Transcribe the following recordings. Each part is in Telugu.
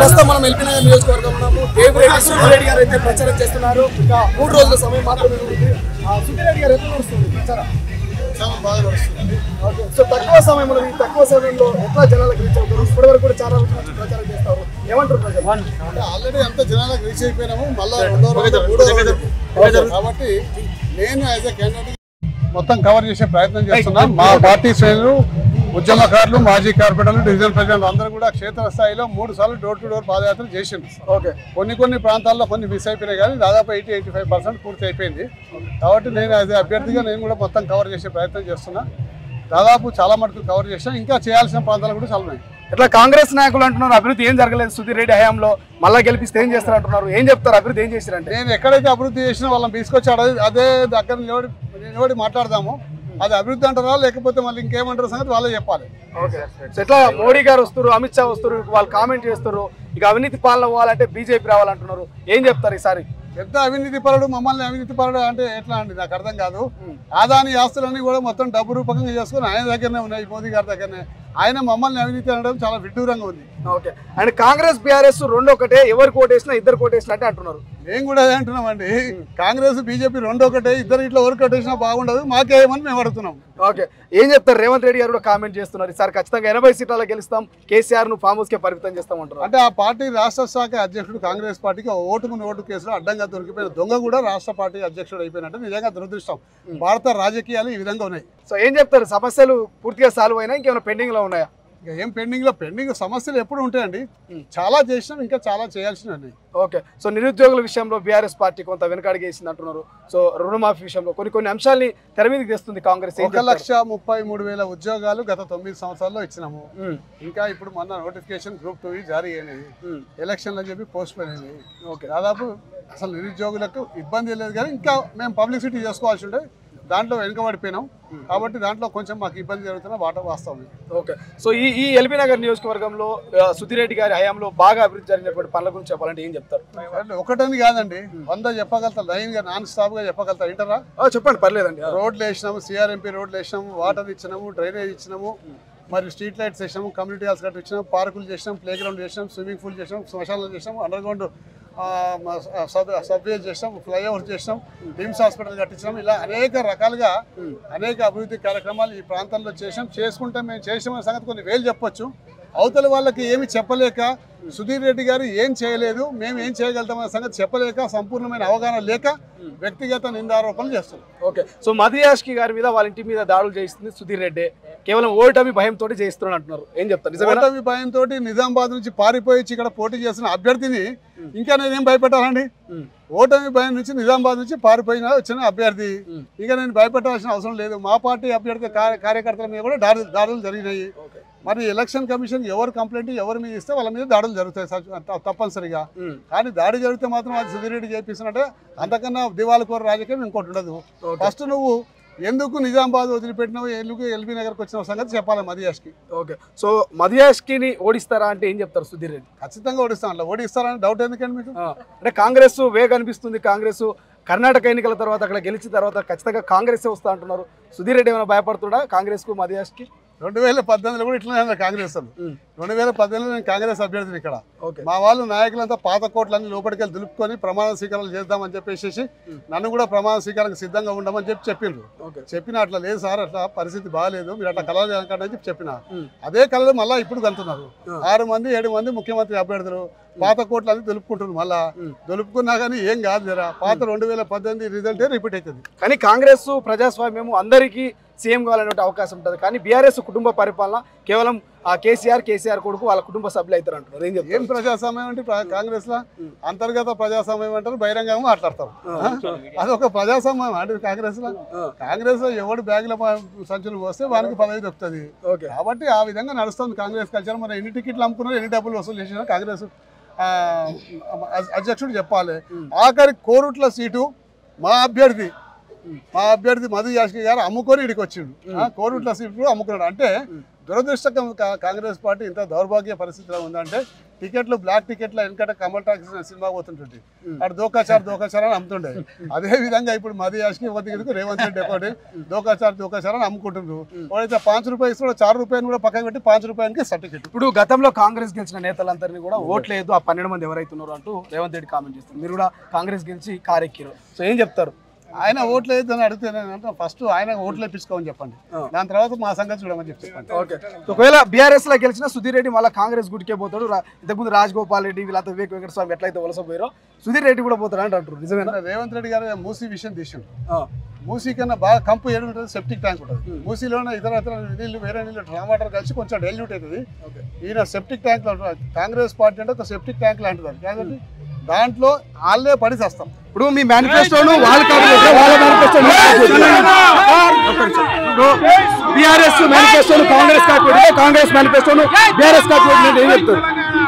ప్రస్తుతం మనం ఎల్పీ నగర్ నియోజకవర్గంలో ఉన్నాము దేవిరెడ్డి సుబ్బిరెడ్డి గారు అయితే ప్రచారం చేస్తున్నారు ఇంకా మూడు రోజుల సమయం మాత్రమే ఉంది ఆ, సుబ్బిరెడ్డి గారు ఎట్లా నడుస్తుంది ప్రచారం చాలా బాగా నడుస్తుంది ఓకే. సో తక్కువ సమయంలో ఈ తక్కువ సమయంలో ఎట్లా జనాలకు రీచ్ అవుతారు ఇప్పటి వరకు కూడా చాలా రోజుల నుంచి ప్రచారం చేస్తారు ఏమంటారు ప్రజలు అంటే ఆల్రెడీ అంత జనాలకు రీచ్ అయిపోయినాము మళ్ళా రెండో రోజు మూడో రోజు కాబట్టి నేను యాజ్ ఎ క్యాండిడేట్ మొత్తం కవర్ చేసే ప్రయత్నం చేస్తున్నాం మా పార్టీ శ్రేణులు ఉద్యమకారులు మాజీ కార్పొరేటర్లు డివిజన్ ప్రెసిడెంట్ అందరూ కూడా క్షేత్రస్థాయిలో మూడు సార్లు డోర్ టు డోర్ పాదయాత్ర చేసిండ్రు ఓకే కొన్ని కొన్ని ప్రాంతాల్లో కొన్ని మిస్ అయిపోయినాయి కానీ దాదాపు ఎయిటీ ఎయిటీ ఫైవ్ పర్సెంట్ పూర్తి అయిపోయింది కాబట్టి నేను యాజ్ అభ్యర్థిగా నేను కూడా మొత్తం కవర్ చేసే ప్రయత్నం చేస్తున్నా దాదాపు చాలా మటుకు కవర్ చేసాం ఇంకా చేయాల్సిన ప్రాంతాలు కూడా చాలా ఉన్నాయి ఇట్లా కాంగ్రెస్ నాయకులు అంటున్నారు అభివృద్ధి ఏం జరగలేదు సుధీర్ రెడ్డి హయాంలో మళ్ళా గెలిపిస్తే ఏం చేస్తారు అంటున్నారు ఏం చెప్తారు అభివృద్ధి ఏం చేశారంటే నేను ఎక్కడైతే అభివృద్ధి చేసినా వాళ్ళని తీసుకొచ్చాడు అదే అదే దగ్గర నిలబడి నిలబడి మాట్లాడదాము అది అభివృద్ధి అంటారా లేకపోతే మళ్ళీ ఇంకేమంటారు సంగతి వాళ్ళే చెప్పాలి ఓకే సో ఇట్లా మోడీ గారు వస్తారు అమిత్ షా వస్తారు వాళ్ళు కామెంట్ చేస్తారు ఇక అవినీతి పాలన పోవాలంటే బీజేపీ రావాలంటున్నారు ఏం చెప్తారు ఈసారి పెద్ద అవినీతి పరుడు మమ్మల్ని అవినీతి పరుడు అంటే ఎట్లా అండి నాకు అర్థం కాదు ఆదాని ఆస్తులన్నీ కూడా మొత్తం డబ్బు రూపకంగా చేసుకుని ఆయన దగ్గరనే ఉన్నాయి మోదీ గారి దగ్గరనే ఆయన మమ్మల్ని అవినీతి అనడం చాలా విడ్డూరంగా ఉంది ఓకే అండ్ కాంగ్రెస్ బీఆర్ఎస్ రెండు ఒకటే ఎవరు కోటేసినా ఇద్దరు కోటేసినా అంటే అంటున్నారు మేము కూడా అదే అంటున్నామండి కాంగ్రెస్ బీజేపీ రెండు ఒకటే ఇద్దరు ఇట్లా ఎవరు కట్టేసినా బాగుండదు మాకేమని మేము అడుగుతున్నాం ఓకే ఏం చెప్తారు రేవంత్ రెడ్డి గారు కూడా కామెంట్ చేస్తున్నారు ఈసారి ఖచ్చితంగా ఎనభై సీట్లలో గెలుస్తాం కేసీఆర్ ను ఫామ్ హౌస్ కే పరిమితం చేస్తాం అంటున్నారు అంటే ఆ పార్టీ రాష్ట్ర శాఖ అధ్యక్షుడు కాంగ్రెస్ పార్టీకి ఓటుకు నోటు కేసులో అడ్డంగా దొరికిపోయిన దొంగ కూడా రాష్ట్ర పార్టీ అధ్యక్షుడు అయిపోయినట్టు నిజంగా దురదృష్టం భారత రాజకీయాలు ఈ విధంగా ఉన్నాయి సో ఏం చెప్తారు సమస్యలు పూర్తిగా సాల్వ్ అయినా ఇంకేమైనా పెండింగ్ లో ఉన్నాయా ఇంకా ఏం పెండింగ్ లో పెండింగ్ సమస్యలు ఎప్పుడు ఉంటాయండి చాలా చేసినాం ఇంకా చాలా చేయాల్సినవి ఉన్నాయి ఓకే సో నిరుద్యోగుల విషయంలో బీఆర్ఎస్ పార్టీ కొంత వెనకడిగి వేసింది అంటున్నారు సో రుణమాఫీ విషయంలో కొన్ని కొన్ని అంశాలని తెర మీదకి తెస్తుంది కాంగ్రెస్ ఏం ఒక చెప్తారు? లక్ష ముప్పై మూడు వేల ఉద్యోగాలు గత తొమ్మిది సంవత్సరాల్లో ఇచ్చినాము ఉమ్, ఇంకా ఇప్పుడు మొన్న నోటిఫికేషన్ గ్రూప్ టూ జారీ అయినాయి ఉమ్, ఎలక్షన్లు అని చెప్పి పోస్ట్ పోయిన్ అయినాయి ఓకే దాదాపు అసలు నిరుద్యోగులకు ఇబ్బంది లేదు కానీ ఇంకా మేము పబ్లిసిటీ చేసుకోవాల్సి ఉండే దాంట్లో వెనుకబడిపోయినాం కాబట్టి దాంట్లో కొంచెం మాకు ఇబ్బంది జరుగుతున్న వాట వాస్తవం ఓకే సో ఈ ఈ ఎల్బీ నగర్ నియోజకవర్గంలో ఆ, సుధిరెడ్డి గారి హయాంలో బాగా అభివృద్ధి జరిగినటువంటి పనుల గురించి చెప్పాలంటే ఏం చెప్తారు అంటే ఒకటని కాదండి వంద చెప్పగలుగుతా లైన్ గా నాన్ స్టాప్ గా చెప్పగలుగుతా ఇంటరా ఆ, చెప్పండి పర్లేదండి ఆ, రోడ్లు వేసినాము సిఆర్ఎంపీ రోడ్లు వేసినాము వాటర్ ఇచ్చినాము డ్రైనేజ్ ఇచ్చినాము మరియు స్ట్రీట్ లైట్స్ వేసినాము కమ్యూనిటీ హాల్స్ కట్టి ఇచ్చినాము పార్కులు చేసినాం ప్లే గ్రౌండ్ చేసినాం స్విమ్మింగ్ పూల్ చేసినాం శ్మశానాలు చేసినాం అండర్ గ్రౌండ్ సబ్ సబ్వే చేసినాం ఫ్లైఓవర్ చేసినాం రిమ్స్ హాస్పిటల్ కట్టించినాం ఇలా అనేక రకాలుగా అనేక అభివృద్ధి కార్యక్రమాలు ఈ ప్రాంతంలో చేసాం చేసుకుంటే మేము చేసామనే సంగతి కొన్ని వేలు చెప్పొచ్చు అవతల వాళ్ళకి ఏమి చెప్పలేక సుధీర్ రెడ్డి గారు ఏం చేయలేదు మేము ఏం చేయగలుగుతామనే సంగతి చెప్పలేక సంపూర్ణమైన అవగాహన లేక వ్యక్తిగత నిందారోపణలు చేస్తున్నాం ఓకే సో మధుయాష్కి గారి మీద వాళ్ళ ఇంటి మీద దాడులు చేయిస్తుంది సుధీర్ రెడ్డి కేవలం ఓటమి భయంతో చేయిస్తున్నాడు అంటున్నారు ఏం చెప్తారు నిజమేనా ఓటమి భయంతో నిజామాబాద్ నుంచి పారిపోయి వచ్చి ఇక్కడ పోటీ చేసిన అభ్యర్థిని ఇంకా నేనేం భయపెట్టాలండి ఉమ్, ఓటమి భయం నుంచి నిజామాబాద్ నుంచి పారిపోయిన వచ్చిన అభ్యర్థి ఉమ్. ఇంకా నేను భయపెట్టాల్సిన అవసరం లేదు మా పార్టీ అభ్యర్థి కార్య- కార్యకర్తల మీద కూడా దాడులు దాడులు జరిగినాయి ఓకే. మరి ఎలక్షన్ కమిషన్ ఎవరు కంప్లైంట్ ఎవరి మీద ఇస్తే వాళ్ళ మీద దాడులు జరుగుతాయి సచ్- త- తప్పనిసరిగా ఉమ్, కానీ దాడి జరిగితే మాత్రం అది సుధీరెడ్డి చేపిస్తున్నట్టే అంతకన్నా దివాళకోర రాజకీయం ఇంకోటి ఉండదు ఓకే. ఫస్ట్ నువ్వు ఎందుకు నిజామాబాద్ వదిలిపెట్టినావు ఎందుకు ఎల్బీ నగర్కి వచ్చిన సంగతి చెప్పాలి మదియాష్కి ఓకే సో మధుయాష్కిని ఓడిస్తారా అంటే ఏం చెప్తారు సుధీర్ రెడ్డి ఖచ్చితంగా ఓడిస్తాను అట్లా ఓడిస్తారని డౌట్ ఎందుకండి మీకు ఆ, అంటే కాంగ్రెస్ వేగ అనిపిస్తుంది కాంగ్రెస్ కర్ణాటక ఎన్నికల తర్వాత అక్కడ గెలిచిన తర్వాత ఖచ్చితంగా కాంగ్రెస్ వస్తా అంటున్నారు సుధీర్ రెడ్డి ఏమైనా భయపడుతుడా కాంగ్రెస్ కు మధుయాష్కి రెండు వేల పద్దెనిమిదిలో కూడా ఇట్లనే అన్నారు కాంగ్రెస్ వాళ్ళు ఉమ్, రెండు వేల పద్దెనిమిదిలో నేను కాంగ్రెస్ అభ్యర్థిని ఇక్కడ ఓకే మా వాళ్ళు నాయకులంతా పాత కోట్లన్నీ లోపలికి వెళ్ళి దులుపుకొని ప్రమాణ స్వీకారాలు చేద్దామని చెప్పేసి నన్ను కూడా ప్రమాణ స్వీకారానికి సిద్ధంగా ఉండమని చెప్పి చెప్పిండ్రు ఓకే చెప్పిన అట్లా లేదు సార్ అట్లా పరిస్థితి బాగాలేదు మీరు అట్లా కలవాలి అనుకోండి అని చెప్పి చెప్పిన ఉమ్. అదే కళలు మళ్ళీ ఇప్పుడు కంటున్నారు ఆ. ఆరు మంది ఏడు మంది ముఖ్యమంత్రి అభ్యర్థులు పాత కోట్లు అన్ని దులుపుకుంటున్నారు మళ్ళా ఉమ్. దులుపుకున్నా కానీ ఏం కాదు జరా పాత రెండు వేల పద్దెనిమిది రిజల్టే రిపీట్ అవుతుంది కానీ కాంగ్రెస్ ప్రజాస్వామ్యము అందరికీ సీఎం కావాలనే అవకాశం ఉంటుంది కానీ బీఆర్ఎస్ కుటుంబ పరిపాలన కేవలం ఆ కేసీఆర్ కేసీఆర్ కొడుకు వాళ్ళ కుటుంబ సభ్యులు అవుతారు అంటున్నారు ఏం ఏం చెప్తారు ప్రజాస్వామ్యం అంటే కాంగ్రెస్ లో ఉమ్. అంతర్గత ప్రజాస్వామ్యం అంటారు బహిరంగంగా మాట్లాడతారు అదొక ప్రజాస్వామ్యం అంటే కాంగ్రెస్ లో ఆ, కాంగ్రెస్ లో ఎవడు బ్యాగుల సంచులు పోస్తే వానికి పదవి దొరుకుతుంది ఓకే కాబట్టి ఆ విధంగా నడుస్తుంది కాంగ్రెస్ కల్చర్ మరి ఎన్ని టికెట్లు అమ్ముకున్నారు ఎన్ని డబ్బులు వసూలు చేసినా కాంగ్రెస్ ఆ, అ- అధ్యక్షుడు చెప్పాలి ఉమ్. ఆఖరి కోరుట్ల సీటు మా అభ్యర్థి ఉమ్. మా అభ్యర్థి మధు యాష్కి గారు అమ్ముకొని ఇడికి వచ్చిండు ఆ, కోరుట్ల సీటు కూడా అమ్ముకున్నాడు అంటే దురదృష్టకం కా- కాంగ్రెస్ పార్టీ ఇంత దౌర్భాగ్య పరిస్థితిలో ఉందంటే టికెట్లు బ్లాక్ టికెట్లు వెనకట కమల్ టాక్స్ సినిమా పోతుంటుంది అటు దోకాచార్ దోకాచార్ అని అమ్ముతుండే అదే విధంగా ఇప్పుడు మది యాష్కి ఒకటి ఎందుకు రేవంత్ రెడ్డి ఒకటి దోకాచార్ దోకాచార్ అని అమ్ముకుంటుండ్రు వాడైతే పాంచ్ రూపాయలు ఇస్తాడో చార్ రూపాయలు కూడా పక్కన పెట్టి పాంచ్ రూపాయలకి సర్టిఫికెట్ ఇప్పుడు గతంలో కాంగ్రెస్ గెలిచిన నేతలందరినీ కూడా ఓట్లేదు ఆ పన్నెండు మంది ఎవరైతున్నారో అంటూ రేవంత్ రెడ్డి కామెంట్ చేస్తారు మీరు కూడా కాంగ్రెస్ గెలిచి కారెక్కిరు సో ఏం చెప్తారు ఆయన ఓట్లు వేద్దని అడిగితే నేను ఫస్ట్ ఆయన ఓట్లు వేపించుకోమని చెప్పండి దాని తర్వాత మా సంగతి చూడమని చెప్పి చెప్పండి ఓకే సో ఒకవేళ బీఆర్ఎస్ లో గెలిచిన సుధీర్ రెడ్డి మళ్ళీ కాంగ్రెస్ గుడికే పోతాడు రా- ఇంతకుముందు రాజగోపాల్ రెడ్డి వీళ్ళంతా వివేక్ వెంకట స్వామి ఎట్లయితే వలస పోయారో సుధీర్ రెడ్డి కూడా పోతాడు అని అంటారు నిజమేనా రేవంత్ రెడ్డి గారు మూసీ విషయం తీసిండు ఆ. మూసీ కన్నా బాగా కంపు ఏడు ఉంటుంది సెప్టిక్ ట్యాంక్ ఉంటుంది మూసీలోనే ఇతర ఇతర నీళ్ళు వేరే నీళ్ళు డ్రా వాటర్ కలిసి కొంచెం డైల్యూట్ అవుతుంది ఓకే ఈయన సెప్టిక్ ట్యాంక్ లో ఉంటాడు. కాంగ్రెస్ పార్టీ అంటే ఒక సెప్టిక్ ట్యాంక్ లాంటిది అది. కాబట్టి దాంట్లో వాళ్ళే పడి చేస్తాం ఇప్పుడు మీ మేనిఫెస్టోను వాళ్ళు కాపీ వాళ్ళ మేనిఫెస్టో బీఆర్ఎస్ మేనిఫెస్టోను కాంగ్రెస్ కాపీ కొడితే కాంగ్రెస్ మేనిఫెస్టోను బీఆర్ఎస్ కాపీ కొట్టినట్టు ఏం చెప్తారు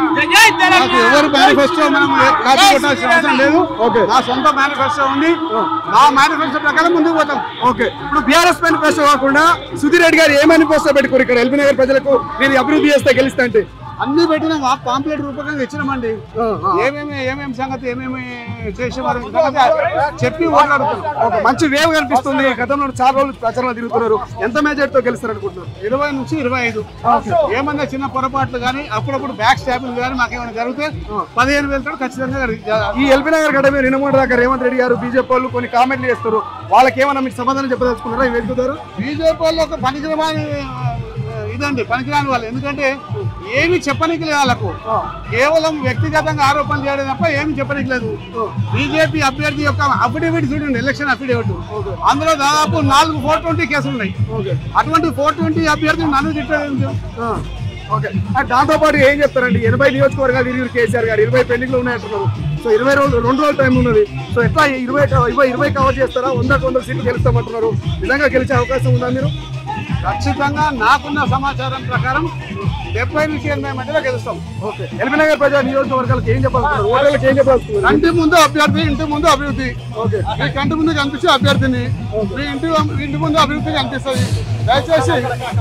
నాకు ఎవరు మేనిఫెస్టో మనం కాపీ కొట్టాల్సిన అవసరం లేదు ఓకే నా సొంత మేనిఫెస్టో ఉంది మా మేనిఫెస్టో ప్రకారం ముందుకు పోతాం ఓకే ఇప్పుడు బీఆర్ఎస్ మేనిఫెస్టో కాకుండా సుధీర్ రెడ్డి గారు ఏ మేనిఫెస్టో పెట్టుకోరు ఇక్కడ ఎల్బీ నగర్ ప్రజలకు నేను అభివృద్ధి చేస్తే గెలిస్తా అంటే అన్ని పెట్టిన మా పాంప్లెట్ రూపకంగా ఇచ్చినామండి ఏమేమి ఏమేమి సంగతి ఏమేమి చేసేవారు చెప్పి ఓట్లాడుతున్నాం ఒక మంచి వేవ్ కనిపిస్తుంది గతంలో చాలా రోజులు ప్రచారంలో తిరుగుతున్నారు ఎంత మెజార్టీతో గెలుస్తారు అనుకుంటున్నారు ఇరవై నుంచి ఇరవై ఐదు ఏమన్నా చిన్న పొరపాట్లు కానీ అప్పుడప్పుడు బ్యాక్ స్టాపింగ్ కానీ మాకేమైనా జరిగితే పదిహేను వేలతో ఖచ్చితంగా జరిగి- ఈ ఎల్బీ నగర్ గడ మీద నిన్న దాకా రేవంత్ రెడ్డి గారు బీజేపీ వాళ్ళు కొన్ని కామెంట్లు చేస్తారు వాళ్ళకి ఏమన్నా మీకు సమాధానం చెప్పదలుచుకున్నారా ఇవి వెతుకుతారు బీజేపీ వాళ్ళు ఒక పనికిరమాని ఇదండి పనికిరాని వాళ్ళు ఎందుకంటే ఏమి చెప్పనికి లేదు వాళ్ళకు కేవలం వ్యక్తిగతంగా ఆరోపణలు చేయడం తప్ప ఏమి చెప్పనికి లేదు బీజేపీ అభ్యర్థి యొక్క అఫిడవిట్ చూడండి ఎలక్షన్ అఫిడవిట్ అందులో దాదాపు నాలుగు ఫోర్ ట్వంటీ కేసులు ఉన్నాయి అటువంటి ఫోర్ ట్వంటీ అభ్యర్థి నన్ను తిట్టలేదు ఓకే దాంతో పాటు ఏం చెప్తారండి ఎనభై నియోజకవర్గాలు తిరిగి కేసీఆర్ గారు ఇరవై పెండింగ్లు ఉన్నాయంటున్నారు సో ఇరవై రోజులు రెండు రోజులు టైం ఉన్నది సో ఎట్లా ఈ ఇరవై ఇరవై ఇరవై కవర్ చేస్తారా వందకు వంద సీట్లు గెలుస్తామంటున్నారు నిజంగా గెలిచే అవకాశం ఉందా మీరు ఖచ్చితంగా నాకున్న సమాచారం ప్రకారం డెబ్బై నుంచి ఎనభై మధ్యలో గెలుస్తాం ఓకే ఎల్బీ నగర్ ప్రజా నియోజకవర్గాలకు ఏం చెప్పాలనుకున్నారు ఓటర్లకు ఏం చెప్పాలనుకున్నారు ఇంటి ముందు అభ్యర్థి ఇంటి ముందు అభివృద్ధి ఓకే మీ కంటి ముందు కనిపించే అభ్యర్థిని మీ ఇంటి ఇంటి ముందు అభివృద్ధి కనిపిస్తుంది దయచేసి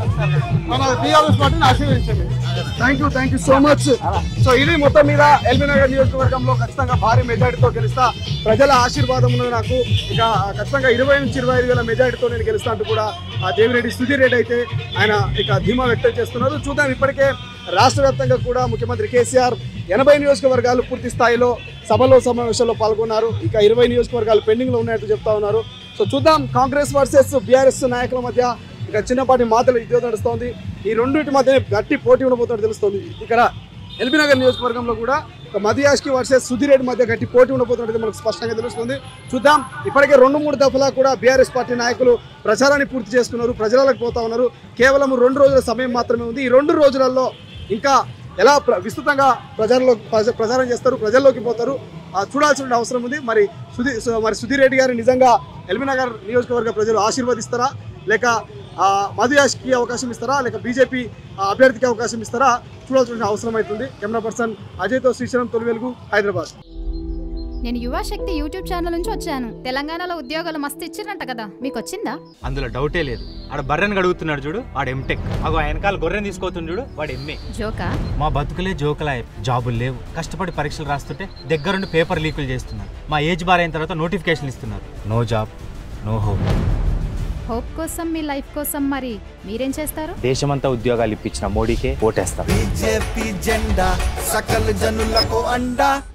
మన టీఆర్ఎస్ పార్టీని ఆశీర్వదించండి thank you thank you so much so ఇది మొత్తం మీద ఎల్బీ నగర్ నియోజకవర్గంలో ఖచ్చితంగా భారీ మెజారిటీతో గెలుస్తా ప్రజల ఆశీర్వాదం ఉన్నది నాకు ఇక ఖచ్చితంగా ఇరవై నుంచి ఇరవై ఐదు వేల మెజారిటీతో నేను గెలుస్తా అంటూ కూడా ఆ దేవిరెడ్డి సుధీర్ రెడ్డి అయితే ఆయన ఇక ధీమా వ్యక్తం చేస్తున్నారు చూద్దాం ఇప్పటికే రాష్ట్ర వ్యాప్తంగా కూడా ముఖ్యమంత్రి కేసీఆర్ ఎనభై నియోజకవర్గాలు పూర్తి స్థాయిలో సభలో సమావేశంలో పాల్గొన్నారు ఇక ఇరవై నియోజకవర్గాలు పెండింగ్లో ఉన్నట్టు చెప్తా ఉన్నారు సో చూద్దాం కాంగ్రెస్ వర్సెస్ బీఆర్ఎస్ నాయకుల మధ్య ఇక చిన్నపాటి మాటలు యుద్ధం నడుస్తోంది ఈ రెండింటి మధ్య గట్టి పోటీ ఉండబోతున్నట్టు తెలుస్తోంది ఇక్కడ ఎల్బీ నగర్ నియోజకవర్గంలో కూడా ఒక మదియాష్కి వర్సెస్ సుధీరెడ్డి మధ్య గట్టి పోటీ ఉండబోతున్నట్టు మనకు స్పష్టంగా తెలుస్తుంది చూద్దాం ఇప్పటికే రెండు మూడు దఫలా కూడా బీఆర్ఎస్ పార్టీ నాయకులు ప్రచారాన్ని పూర్తి చేసుకున్నారు ప్రజలకు పోతా ఉన్నారు కేవలం రెండు రోజుల సమయం మాత్రమే ఉంది ఈ రెండు రోజులలో ఇంకా ఎలా ప్ర- విస్తృతంగా ప్రజల్లో ప్రజ- ప్రచారం చేస్తారు ప్రజల్లోకి పోతారు ఆ, చూడాల్సిన అవసరం ఉంది మరి సుధీ సో మరి సుధీర్ రెడ్డి గారు నిజంగా ఎల్బీ నగర్ నియోజకవర్గ ప్రజలు ఆశీర్వదిస్తారా లేక ఆ, మధు యాష్కి అవకాశం ఇస్తారా లేక బీజేపీ అభ్యర్థికి అవకాశం ఇస్తారా చూడాల్సిన అవసరం అవుతుంది కెమెరా పర్సన్ అజయ్తో శ్రీశరం తొలి వెలుగు హైదరాబాద్ నేను యువశక్తి యూట్యూబ్ ఛానల్ నుంచి వచ్చాను తెలంగాణలో ఉద్యోగాలు మస్తు ఇచ్చిరంట కదా మీకు వచ్చిందా అందులో డౌటే లేదు ఆడ బర్రెని గడుగుతున్నాడు చూడు వాడు ఎంటెక్ అగో ఆ వెనకాల గొర్రెని తీసుకొస్తుంది చూడు వాడు ఎంఏ జోకా మా బతుకులే జోకులా జాబులు లేవు కష్టపడి పరీక్షలు రాస్తుంటే దగ్గరుండి పేపర్ లీకులు చేస్తున్నారు మా ఏజ్ బార్ అయిన తర్వాత నోటిఫికేషన్ ఇస్తున్నారు no job no hope hope కోసం మీ లైఫ్ కోసం మరి మీరేం చేస్తారు దేశమంతా ఉద్యోగాలు ఇప్పించిన మోడీకే ఓటేస్తాం బీజేపీ జెండా సకల జనులకు అండా